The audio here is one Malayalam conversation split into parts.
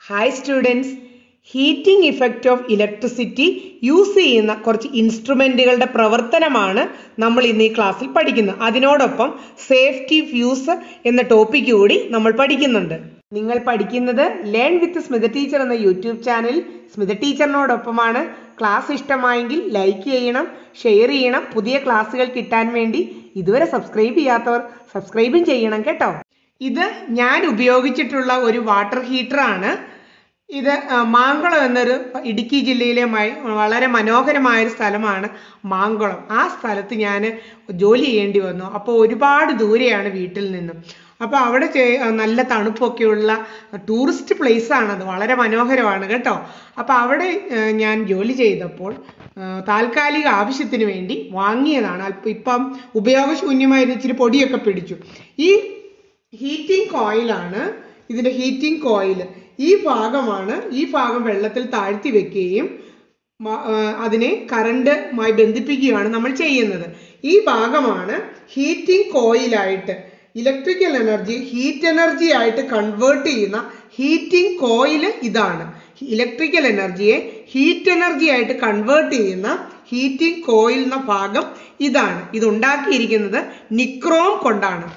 hi students heating effect of electricity use ചെയ്യുന്ന കുറച്ച് ഇൻസ്ട്രുമെൻറ്റുകളുടെ പ്രവർത്തനമാണ് നമ്മൾ ഇന്ന് ഈ ക്ലാസ്സിൽ പഠിക്കുന്നത് അതിനോടൊപ്പം സേഫ്റ്റി ഫ്യൂസ് എന്ന ടോപ്പിക്ക് കൂടി നമ്മൾ പഠിക്കുന്നുണ്ട് നിങ്ങൾ പഠിക്കുന്നത് ലേൺ വിത്ത് സ്മിത ടീച്ചർ എന്ന യൂട്യൂബ് ചാനൽ സ്മിത ടീച്ചറിനോടൊപ്പമാണ് ക്ലാസ് ഇഷ്ടമായെങ്കിൽ ലൈക്ക് ചെയ്യണം ഷെയർ ചെയ്യണം പുതിയ ക്ലാസ്സുകൾ കിട്ടാൻ വേണ്ടി ഇതുവരെ സബ്സ്ക്രൈബ് ചെയ്യാത്തവർ സബ്സ്ക്രൈബും ചെയ്യണം കേട്ടോ ഇത് ഞാൻ ഉപയോഗിച്ചിട്ടുള്ള ഒരു വാട്ടർ ഹീറ്ററാണ് ഇത് ആ, മാങ്കുളം എന്നൊരു ഇടുക്കി ജില്ലയിലെ മയ- വളരെ മനോഹരമായ ഒരു സ്ഥലമാണ് മാങ്കുളം ആ സ്ഥലത്ത് ഞാൻ ജോലി ചെയ്യേണ്ടി വന്നു അപ്പോൾ ഒരുപാട് ദൂരെയാണ് വീട്ടിൽ നിന്നും അപ്പോൾ അവിടെ ചെ- നല്ല തണുപ്പൊക്കെയുള്ള ടൂറിസ്റ്റ് പ്ലേസ് ആണത് വളരെ മനോഹരമാണ് കേട്ടോ അപ്പോൾ അവിടെ ആ, ഞാൻ ജോലി ചെയ്തപ്പോൾ ആ, താൽക്കാലിക ആവശ്യത്തിന് വേണ്ടി വാങ്ങിയതാണ് അല്പം ഇപ്പം ഉപയോഗശൂന്യമായിരുന്ന ഇച്ചിരി പൊടിയൊക്കെ പിടിച്ചു ഈ ഹീറ്റിംഗ് കോയിലാണ് ഇതിന്റെ ഹീറ്റിംഗ് കോയിൽ ഈ ഭാഗമാണ് ഈ ഭാഗം വെള്ളത്തിൽ താഴ്ത്തി വെക്കുകയും മ- ആ, അതിനെ കറണ്ടുമായി ബന്ധിപ്പിക്കുകയാണ് നമ്മൾ ചെയ്യുന്നത് ഈ ഭാഗമാണ് ഹീറ്റിംഗ് കോയിലായിട്ട് ഇലക്ട്രിക്കൽ എനർജി ഹീറ്റ് എനർജി ആയിട്ട് കൺവേർട്ട് ചെയ്യുന്ന ഹീറ്റിംഗ് കോയിൽ ഇതാണ് ഇലക്ട്രിക്കൽ എനർജിയെ ഹീറ്റ് എനർജി ആയിട്ട് കൺവേർട്ട് ചെയ്യുന്ന ഹീറ്റിംഗ് കോയിൽ എന്ന ഭാഗം ഇതാണ് ഇത് ഉണ്ടാക്കിയിരിക്കുന്നത് നിക്രോം കൊണ്ടാണ്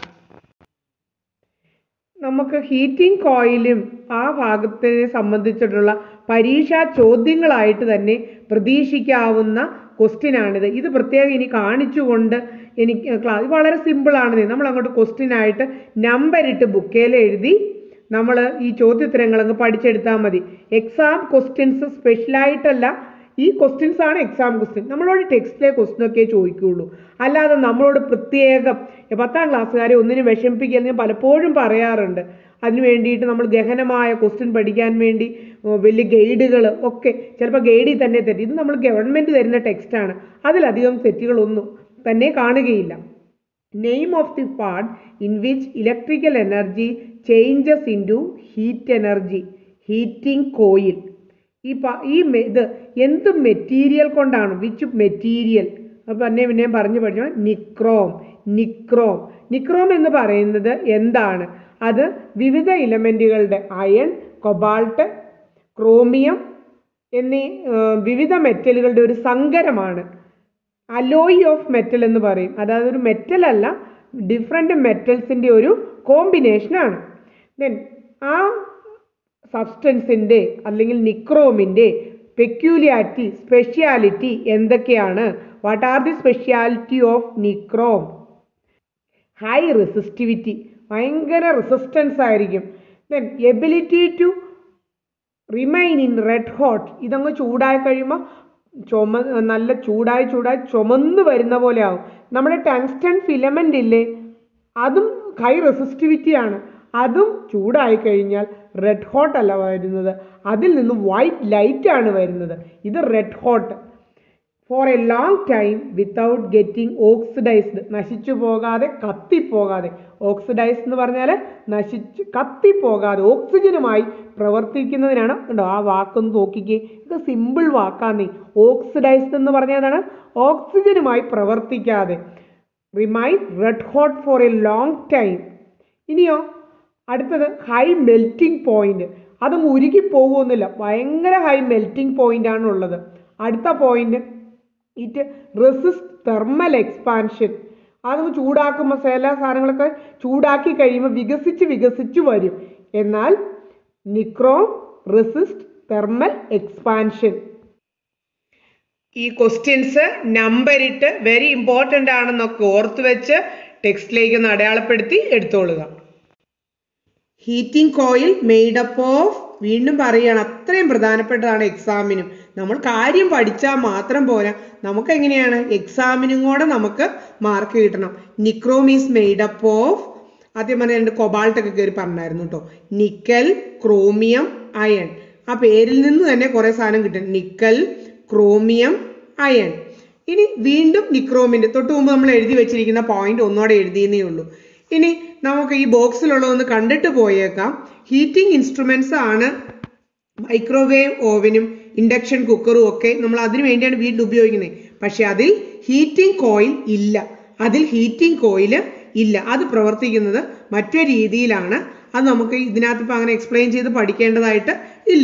നമുക്ക് ഹീറ്റിംഗ് കോയിലും ആ ഭാഗത്തെ സംബന്ധിച്ചിട്ടുള്ള പരീക്ഷാ ചോദ്യങ്ങളായിട്ട് തന്നെ പ്രതീക്ഷിക്കാവുന്ന ക്വസ്റ്റ്യൻ ആണിത് ഇത് പ്രത്യേകം ഇനി കാണിച്ചുകൊണ്ട് എനിക്ക് ക്ലാസ് വളരെ സിമ്പിളാണ് നമ്മൾ അങ്ങോട്ട് ക്വസ്റ്റ്യൻ ആയിട്ട് നമ്പർ ഇട്ട് ബുക്കേൽ എഴുതി നമ്മൾ ഈ ചോദ്യോത്തരങ്ങൾ അങ്ങ് പഠിച്ചെടുത്താൽ മതി എക്സാം ക്വസ്റ്റ്യൻസ് സ്പെഷ്യലായിട്ടല്ല ഈ ക്വസ്റ്റ്യൻസ് ആണ് എക്സാം ക്വസ്റ്റ്യൻ നമ്മളോട് ടെക്സ്റ്റിലെ ക്വസ്റ്റ്യൻ ഒക്കെ ചോദിക്കുകയുള്ളൂ അല്ലാതെ നമ്മളോട് പ്രത്യേകം ഏ, പത്താം ക്ലാസ്സുകാരെ ഒന്നിനും വിഷമിപ്പിക്കുക എന്ന് ഞാൻ പലപ്പോഴും പറയാറുണ്ട് അതിന് വേണ്ടിയിട്ട് നമ്മൾ ഗഹനമായ ക്വസ്റ്റ്യൻ പഠിക്കാൻ വേണ്ടി ഓ, വലിയ ഗൈഡുകൾ ഒക്കെ ചിലപ്പോൾ ഗൈഡിൽ തന്നെ തെറ്റ് ഇത് നമ്മൾ ഗവൺമെൻറ് തരുന്ന ടെക്സ്റ്റാണ് അതിലധികം തെറ്റുകളൊന്നും തന്നെ കാണുകയില്ല name of the part in which electrical energy changes in to heat energy heating coil ഈ പ ഈ മെ- ഇത് എന്ത് മെറ്റീരിയൽ കൊണ്ടാണ് വിച്ച് മെറ്റീരിയൽ അപ്പം തന്നെ പിന്നെ ഞാൻ പറഞ്ഞു പഠിച്ചു നിക്രോം നിക്രോം നിക്രോം എന്ന് പറയുന്നത് എന്താണ് അത് വിവിധ ഇലമെൻറ്റുകളുടെ അയൺ കൊബാൾട്ട് ക്രോമിയം എന്നീ ആ, വിവിധ മെറ്റലുകളുടെ ഒരു സങ്കരമാണ് അലോയ് ഓഫ് മെറ്റൽ എന്ന് പറയും അതായത് ഒരു മെറ്റൽ അല്ല ഡിഫറെൻ്റ് മെറ്റൽസിൻ്റെ ഒരു കോമ്പിനേഷനാണ് ദെൻ ആ സബ്സ്റ്റൻസിൻ്റെ അല്ലെങ്കിൽ നിക്രോമിൻ്റെ പെക്യൂലിയാരിറ്റി സ്പെഷ്യാലിറ്റി എന്തൊക്കെയാണ് what are the speciality of nichrome high resistivity ഭയങ്കര റെസിസ്റ്റൻസ് ആയിരിക്കും then ability to remain in red hot ഇതങ്ങ് ചൂടായി കഴിയുമ്പോൾ ചുമ നല്ല ചൂടായി ചൂടായി ചുമന്ന് വരുന്ന പോലെ ആവും നമ്മുടെ ടങ്സ്റ്റൺ ഫിലമെൻ്റ് ഇല്ലേ അതും ഹൈ റെസിസ്റ്റിവിറ്റി ആണ് അതും ചൂടായി കഴിഞ്ഞാൽ റെഡ് ഹോട്ട് അല്ല വരുന്നത് അതിൽ നിന്ന് വൈറ്റ് ലൈറ്റ് ആണ് വരുന്നത് ഇത് red hot for a long time without getting oxidised നശിച്ചു പോകാതെ കത്തിപ്പോകാതെ ഓക്സിഡൈസ് എന്ന് പറഞ്ഞാൽ നശിച്ച് കത്തിപ്പോകാതെ ഓക്സിജനുമായി പ്രവർത്തിക്കുന്നതിനാണ് ഉണ്ടോ ആ വാക്കൊന്ന് നോക്കിക്കേ ഇത് സിമ്പിൾ വാക്കാന്നേ ഓക്സിഡൈസ്ഡ് എന്ന് പറഞ്ഞതാണ് ഓക്സിജനുമായി പ്രവർത്തിക്കാതെ remain red hot for a long time ഇനിയോ അടുത്തത് ഹൈ മെൽറ്റിംഗ് പോയിന്റ് അതും ഉരുകി പോകുന്നില്ല ഭയങ്കര ഹൈ മെൽറ്റിംഗ് പോയിന്റ് ആണ് ഉള്ളത് അടുത്ത point it resist thermal expansion അതൊന്ന് ചൂടാക്കുമ്പോൾ ചില സാധനങ്ങളൊക്കെ ചൂടാക്കി കഴിയുമ്പോൾ വികസിച്ച് വികസിച്ച് വരും എന്നാൽ നിക്രോം റെസിസ്റ്റ് തെർമൽ എക്സ്പാൻഷൻ ഈ ക്വസ്റ്റ്യൻസ് നമ്പർ ഇട്ട് വെരി ഇമ്പോർട്ടൻ്റ് ആണെന്നൊക്കെ ഓർത്ത് വെച്ച് ടെക്സ്റ്റിലേക്ക് ഒന്ന് അടയാളപ്പെടുത്തി എടുത്തോളുക heating coil made up of വീണ്ടും പറയുകയാണ് അത്രയും പ്രധാനപ്പെട്ടതാണ് എക്സാമിനും നമ്മൾ കാര്യം പഠിച്ചാൽ മാത്രം പോരാ നമുക്ക് എങ്ങനെയാണ് എക്സാമിനും കൂടെ നമുക്ക് മാർക്ക് കിട്ടണം nichrome is made up of ആദ്യം പറഞ്ഞ രണ്ട് കൊബാൾട്ട് ഒക്കെ കയറി പറഞ്ഞായിരുന്നു കേട്ടോ നിക്കൽ ക്രോമിയം അയൺ ആ പേരിൽ നിന്ന് തന്നെ കുറേ സാധനം കിട്ടും നിക്കൽ ക്രോമിയം അയൺ ഇനി വീണ്ടും നിക്രോമിന്റെ തൊട്ട് മുമ്പ് നമ്മൾ എഴുതി വെച്ചിരിക്കുന്ന പോയിന്റ് ഒന്നോടെ എഴുതിയെന്നേ ഉള്ളൂ ഇനി നമുക്ക് ഈ ബോക്സിലുള്ളതൊന്ന് കണ്ടിട്ട് പോയേക്കാം ഹീറ്റിംഗ് ഇൻസ്ട്രുമെന്റ്സ് ആണ് മൈക്രോവേവ് ഓവനും ഇൻഡക്ഷൻ കുക്കറും ഒക്കെ നമ്മൾ അതിനു വേണ്ടിയാണ് വീട്ടിൽ ഉപയോഗിക്കുന്നത് പക്ഷെ അതിൽ ഹീറ്റിംഗ് കോയിൽ ഇല്ല അതിൽ ഹീറ്റിംഗ് കോയിൽ ഇല്ല അത് പ്രവർത്തിക്കുന്നത് മറ്റൊരു രീതിയിലാണ് അത് നമുക്ക് ഇതിനകത്ത് ഇപ്പം അങ്ങനെ എക്സ്പ്ലെയിൻ ചെയ്ത് പഠിക്കേണ്ടതായിട്ട് ഇല്ല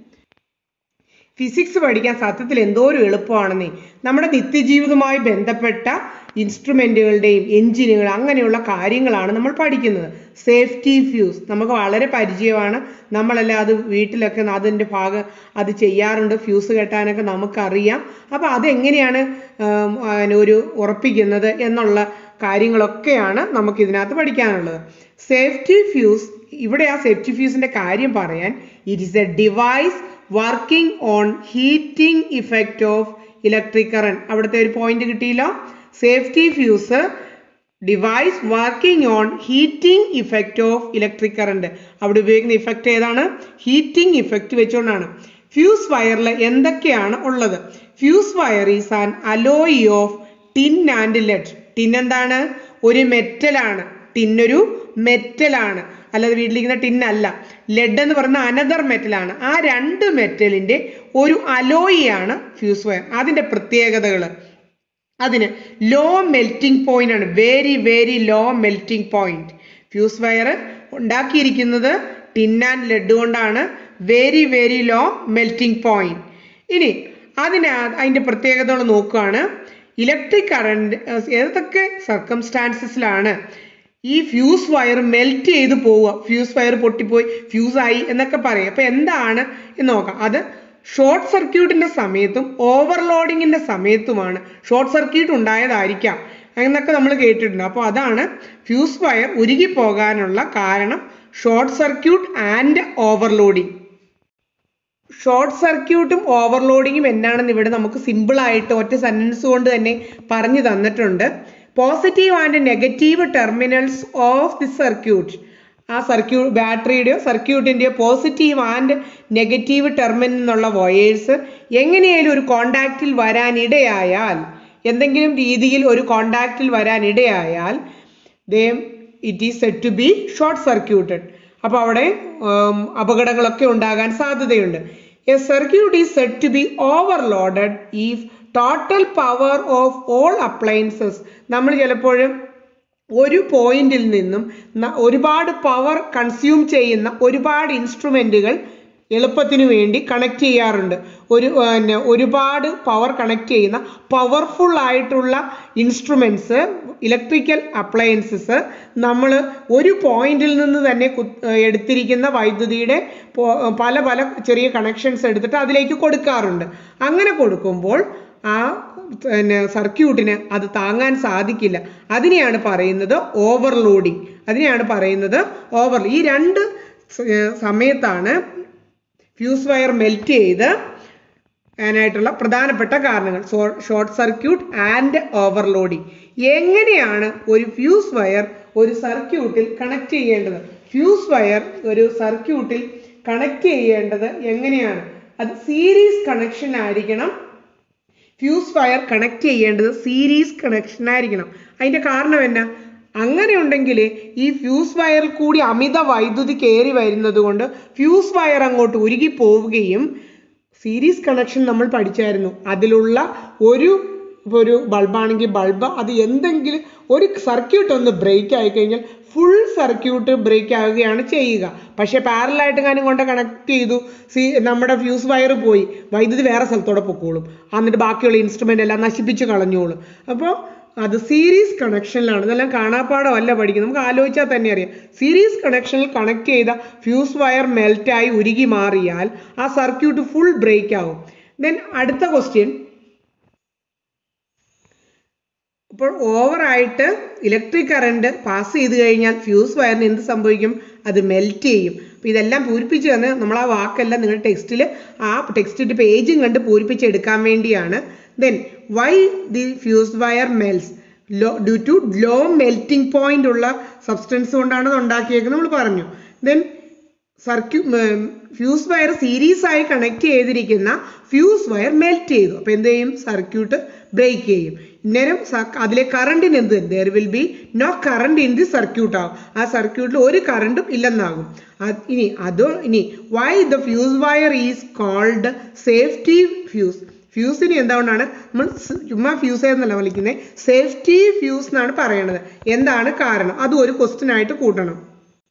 ഫിസിക്സ് പഠിക്കാൻ സത്യത്തിൽ എന്തോരം എളുപ്പമാണെന്നേ നമ്മുടെ നിത്യജീവിതവുമായി ബന്ധപ്പെട്ട ഇൻസ്ട്രുമെൻറ്റുകളുടെയും എഞ്ചിനുകൾ അങ്ങനെയുള്ള കാര്യങ്ങളാണ് നമ്മൾ പഠിക്കുന്നത് സേഫ്റ്റി ഫ്യൂസ് നമുക്ക് വളരെ പരിചയമാണ് നമ്മളെല്ലാം അത് വീട്ടിലൊക്കെ അതിൻ്റെ ഭാഗം അത് ചെയ്യാറുണ്ട് ഫ്യൂസ് കെട്ടാനൊക്കെ നമുക്കറിയാം അപ്പോൾ അതെങ്ങനെയാണ് ആം, അതിന് ഒരു ഉറപ്പിക്കുന്നത് എന്നുള്ള കാര്യങ്ങളൊക്കെയാണ് നമുക്ക് ഇതിനകത്ത് പഠിക്കാനുള്ളത് സേഫ്റ്റി ഫ്യൂസ് ഇവിടെ ആ സേഫ്റ്റി ഫ്യൂസിൻ്റെ കാര്യം പറയാൻ it is a device working on heating effect of electric current അവിടുത്തെ ഒരു പോയിന്റ് കിട്ടിയില്ലോ safety fuse device working on heating effect of electric current അവിടെ ഉപയോഗിക്കുന്ന ഇഫക്റ്റ് ഏതാണ് ഹീറ്റിംഗ് ഇഫക്റ്റ് വെച്ചുകൊണ്ടാണ് ഫ്യൂസ് വയറിൽ എന്തൊക്കെയാണ് ഉള്ളത് fuse wire is an alloy of tin and lead tin എന്താണ് ഒരു മെറ്റലാണ് ടിന്നൊരു മെറ്റലാണ് അല്ലാതെ വീട്ടിലിരിക്കുന്ന ടിൻ അല്ല ലെഡ് എന്ന് പറയുന്ന അനദർ മെറ്റലാണ് ആ രണ്ട് മെറ്റലിന്റെ ഒരു അലോയിയാണ് ഫ്യൂസ് വയർ അതിന്റെ പ്രത്യേകതകൾ അതിന് ലോ മെൽറ്റിംഗ് പോയിന്റ് ആണ് very very low melting point fuse wire ഉണ്ടാക്കിയിരിക്കുന്നത് ടിൻ ആൻഡ് ലെഡ് കൊണ്ടാണ് very very low melting point ഇനി അതിന് അതിന്റെ പ്രത്യേകതകൾ നോക്കുകയാണ് ഇലക്ട്രിക് കറണ്ട് ഏതൊക്കെ സർക്കംസ്റ്റാൻസസിലാണ് ഈ ഫ്യൂസ് വയർ മെൽറ്റ് ചെയ്ത് പോവുക ഫ്യൂസ് വയർ പൊട്ടിപ്പോയി ഫ്യൂസ് ആയി എന്നൊക്കെ പറയും അപ്പൊ എന്താണ് എന്ന് നോക്കാം അത് ഷോർട്ട് സർക്യൂട്ടിന്റെ സമയത്തും ഓവർലോഡിങ്ങിന്റെ സമയത്തുമാണ് ഷോർട്ട് സർക്യൂട്ട് ഉണ്ടായതായിരിക്കാം എന്നൊക്കെ നമ്മൾ കേട്ടിട്ടുണ്ട് അപ്പോൾ അതാണ് ഫ്യൂസ് വയർ ഉരുകി പോകാനുള്ള കാരണം short circuit and overloading short സർക്യൂട്ടും ഓവർലോഡിങ്ങും എന്നാണെന്ന് ഇവിടെ നമുക്ക് സിമ്പിൾ ആയിട്ട് ഒറ്റ സെന്റൻസ് കൊണ്ട് തന്നെ പറഞ്ഞു തന്നിട്ടുണ്ട് positive and negative terminals of the circuit ആ സർക്യൂട്ട് ബാറ്ററിയുടെയോ സർക്യൂട്ടിൻ്റെയോ പോസിറ്റീവ് ആൻഡ് നെഗറ്റീവ് ടെർമിനൽ എന്നുള്ള വയേഴ്സ് എങ്ങനെയായാലും ഒരു കോണ്ടാക്റ്റിൽ വരാനിടയായാൽ എന്തെങ്കിലും രീതിയിൽ ഒരു കോണ്ടാക്റ്റിൽ വരാനിടയായാൽ ദേ it is said to be short circuited അപ്പോൾ അവിടെ ഉം, അപകടങ്ങളൊക്കെ ഉണ്ടാകാൻ സാധ്യതയുണ്ട് a circuit is said to be overloaded if total power of all appliances നമ്മൾ ചിലപ്പോഴും ഒരു പോയിന്റിൽ നിന്നും ന- ഒരുപാട് പവർ കൺസ്യൂം ചെയ്യുന്ന ഒരുപാട് ഇൻസ്ട്രുമെന്റുകൾ എളുപ്പത്തിന് വേണ്ടി കണക്ട് ചെയ്യാറുണ്ട് ഒരു പിന്നെ ഒരുപാട് പവർ കണക്ട് ചെയ്യുന്ന പവർഫുൾ ആയിട്ടുള്ള ഇൻസ്ട്രുമെന്റ്സ് ഇലക്ട്രിക്കൽ അപ്ലയൻസസ് നമ്മൾ ഒരു പോയിന്റിൽ നിന്ന് തന്നെ കു- എടുത്തിരിക്കുന്ന വൈദ്യുതിയുടെ പോ- പല പല ചെറിയ കണക്ഷൻസ് എടുത്തിട്ട് അതിലേക്ക് കൊടുക്കാറുണ്ട് അങ്ങനെ കൊടുക്കുമ്പോൾ ആ പിന്നെ സർക്യൂട്ടിന് അത് താങ്ങാൻ സാധിക്കില്ല അതിനെയാണ് പറയുന്നത് ഓവർലോഡിങ് അതിനെയാണ് പറയുന്നത് ഓവർ ഈ രണ്ട് സ- ഏർ സമയത്താണ് ഫ്യൂസ് വയർ മെൽറ്റ് ചെയ്ത് അതിനായിട്ടുള്ള പ്രധാനപ്പെട്ട കാരണങ്ങൾ ഷോർട്ട് സർക്യൂട്ട് ആൻഡ് ഓവർലോഡിങ് എങ്ങനെയാണ് ഒരു ഫ്യൂസ് വയർ ഒരു സർക്യൂട്ടിൽ കണക്ട് ചെയ്യേണ്ടത് ഫ്യൂസ് വയർ ഒരു സർക്യൂട്ടിൽ കണക്ട് ചെയ്യേണ്ടത് എങ്ങനെയാണ് അത് സീരീസ് കണക്ഷൻ ആയിരിക്കണം ഫ്യൂസ് വയർ കണക്ട് ചെയ്യേണ്ടത് സീരീസ് കണക്ഷൻ ആയിരിക്കണം അതിന്റെ കാരണം എന്നാ അങ്ങനെ ഉണ്ടെങ്കിൽ ഈ ഫ്യൂസ് വയറിൽ കൂടി അമിത വൈദ്യുതി കയറി വരുന്നത് കൊണ്ട് ഫ്യൂസ് വയർ അങ്ങോട്ട് ഉരുകി പോവുകയും സീരീസ് കണക്ഷൻ നമ്മൾ പഠിച്ചായിരുന്നു അതിലുള്ള ഒരു ഇപ്പൊ ഒരു ബൾബാണെങ്കിൽ ബൾബ് അത് എന്തെങ്കിലും ഒരു സർക്യൂട്ട് ഒന്ന് ബ്രേക്ക് ആയി കഴിഞ്ഞാൽ ഫുൾ സർക്യൂട്ട് ബ്രേക്ക് ആവുകയാണ് ചെയ്യുക പക്ഷേ പാരലായിട്ട് കാനും കൊണ്ട് കണക്ട് ചെയ്തു സി നമ്മുടെ ഫ്യൂസ് വയർ പോയി വൈദ്യുതി വേറെ സ്ഥലത്തോടെ പൊക്കോളും എന്നിട്ട് ബാക്കിയുള്ള ഇൻസ്ട്രുമെന്റ് എല്ലാം നശിപ്പിച്ച് കളഞ്ഞോളും അപ്പോൾ അത് സീരീസ് കണക്ഷനിലാണ് ഇതെല്ലാം കാണാപ്പാടമല്ല പഠിക്കുന്നത് നമുക്ക് ആലോചിച്ചാൽ തന്നെ അറിയാം സീരീസ് കണക്ഷനിൽ കണക്ട് ചെയ്ത ഫ്യൂസ് വയർ മെൽറ്റായി ഉരുകി മാറിയാൽ ആ സർക്യൂട്ട് ഫുൾ ബ്രേക്ക് ആവും ദെൻ അടുത്ത ക്വസ്റ്റ്യൻ ഇപ്പോൾ ഓവറായിട്ട് ഇലക്ട്രിക് കറണ്ട് പാസ് ചെയ്ത് കഴിഞ്ഞാൽ ഫ്യൂസ് വയറിന് എന്ത് സംഭവിക്കും അത് മെൽറ്റ് ചെയ്യും അപ്പോൾ ഇതെല്ലാം പൂരിപ്പിച്ച് തന്നെ നമ്മൾ ആ വാക്കെല്ലാം നിങ്ങളുടെ ടെക്സ്റ്റിൽ ആ ടെക്സ്റ്റിൻ്റെ പേജും കണ്ട് പൂരിപ്പിച്ചെടുക്കാൻ വേണ്ടിയാണ് then why the fuse wire melts low due to low melting point ഉള്ള സബ്സ്റ്റൻസ് കൊണ്ടാണ് അത് ഉണ്ടാക്കിയേക്കുന്നത് നമ്മൾ പറഞ്ഞു ദെൻ സർക്യൂ ഫ്യൂസ് വയർ സീരീസ് ആയി കണക്ട് ചെയ്തിരിക്കുന്ന ഫ്യൂസ് വയർ മെൽറ്റ് ചെയ്തു അപ്പോൾ എന്ത് ചെയ്യും സർക്യൂട്ട് ബ്രേക്ക് ചെയ്യും ഇന്നേരം സ- അതിലെ കറണ്ടിന് എന്ത് there will be no current in the circuit ആവും ആ സർക്യൂട്ടിൽ ഒരു കറണ്ടും ഇല്ലെന്നാകും അത് ഇനി അതോ ഇനി why the fuse wire is called safety fuse ഫ്യൂസിന് എന്തുകൊണ്ടാണ് നമ്മൾ സ് ചുമ്മാ ഫ്യൂസ് എന്നല്ല വിളിക്കുന്നത് സേഫ്റ്റി ഫ്യൂസ് എന്നാണ് പറയണത് എന്താണ് കാരണം അതും ഒരു ക്വസ്റ്റ്യൻ ആയിട്ട് കൂട്ടണം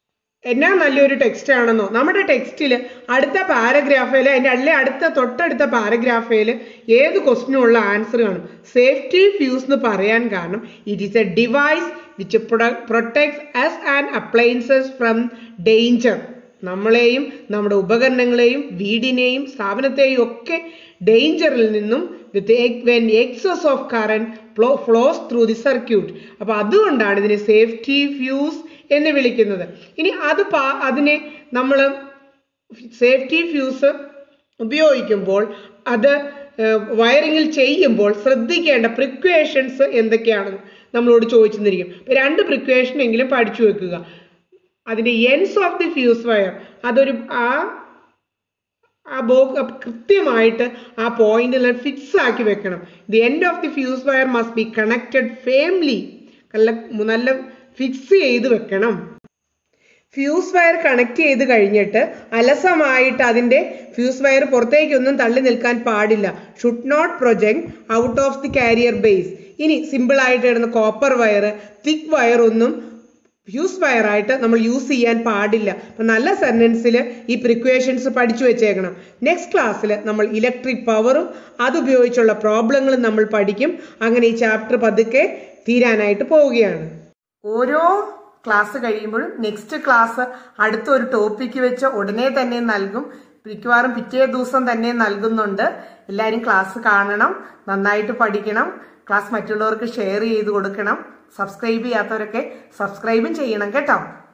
എന്നാ നല്ലൊരു ടെക്സ്റ്റ് ആണെന്നോ നമ്മുടെ ടെക്സ്റ്റിൽ അടുത്ത പാരഗ്രാഫിൽ അതിൻ്റെ അല്ലെ അടുത്ത തൊട്ടടുത്ത പാരഗ്രാഫിൽ ഏത് ക്വസ്റ്റിനും ഉള്ള ആൻസർ കാണും സേഫ്റ്റി ഫ്യൂസ് എന്ന് പറയാൻ കാരണം it is a device which protects us and appliances from danger നമ്മളെയും നമ്മുടെ ഉപകരണങ്ങളെയും വീടിനെയും സ്ഥാപനത്തെയും ഒക്കെ ഡേഞ്ചറിൽ നിന്നും with when excess of current flows through the circuit അപ്പോൾ അതുകൊണ്ടാണ് ഇതിനെ സേഫ്റ്റി ഫ്യൂസ് എന്ന് വിളിക്കുന്നത് ഇനി അത് പാ അതിനെ നമ്മൾ സേഫ്റ്റി ഫ്യൂസ് ഉപയോഗിക്കുമ്പോൾ അത് വയറിങ്ങിൽ ചെയ്യുമ്പോൾ ശ്രദ്ധിക്കേണ്ട പ്രിക്വേഷൻസ് എന്തൊക്കെയാണെന്ന് നമ്മളോട് ചോദിച്ചിരിക്കും രണ്ട് പ്രിക്വേഷൻ എങ്കിലും പഠിച്ചു വെക്കുക അതിൻ്റെ ends of the fuse wire അതൊരു ആ ആ ബോ കൃത്യമായിട്ട് ആ പോയിന്റിൽ ഫിക്സ് ആക്കി വെക്കണം the end of the fuse wire must be connected firmly നല്ല നല്ല ഫിക്സ് ചെയ്ത് വെക്കണം ഫ്യൂസ് വയർ കണക്ട് ചെയ്ത് കഴിഞ്ഞിട്ട് അലസമായിട്ട് അതിൻ്റെ ഫ്യൂസ് വയർ പുറത്തേക്കൊന്നും തള്ളി നിൽക്കാൻ പാടില്ല should not project out of the carrier base ഇനി സിമ്പിളായിട്ട് ഇടുന്ന കോപ്പർ വയർ തിക്ക് വയർ ഒന്നും ഫ്യൂസ് വയറായിട്ട് നമ്മൾ യൂസ് ചെയ്യാൻ പാടില്ല അപ്പം നല്ല സെൻറ്റൻസിൽ ഈ പ്രിക്വേഷൻസ് പഠിച്ചു വെച്ചേക്കണം നെക്സ്റ്റ് ക്ലാസ്സിൽ നമ്മൾ ഇലക്ട്രിക് പവറും അതുപയോഗിച്ചുള്ള പ്രോബ്ലങ്ങളും നമ്മൾ പഠിക്കും അങ്ങനെ ഈ ചാപ്റ്റർ പതുക്കെ തീരാനായിട്ട് പോവുകയാണ് ഓരോ ക്ലാസ് കഴിയുമ്പോഴും നെക്സ്റ്റ് ക്ലാസ് അടുത്ത ഒരു ടോപ്പിക്ക് വെച്ച് ഉടനെ തന്നെ നൽകും മിക്കവാറും പിറ്റേ ദിവസം തന്നെ നൽകുന്നുണ്ട് എല്ലാവരും ക്ലാസ് കാണണം നന്നായിട്ട് പഠിക്കണം ക്ലാസ് മറ്റുള്ളവർക്ക് ഷെയർ ചെയ്ത് കൊടുക്കണം സബ്സ്ക്രൈബ് ചെയ്യാത്തവരൊക്കെ സബ്സ്ക്രൈബും ചെയ്യണം കേട്ടോ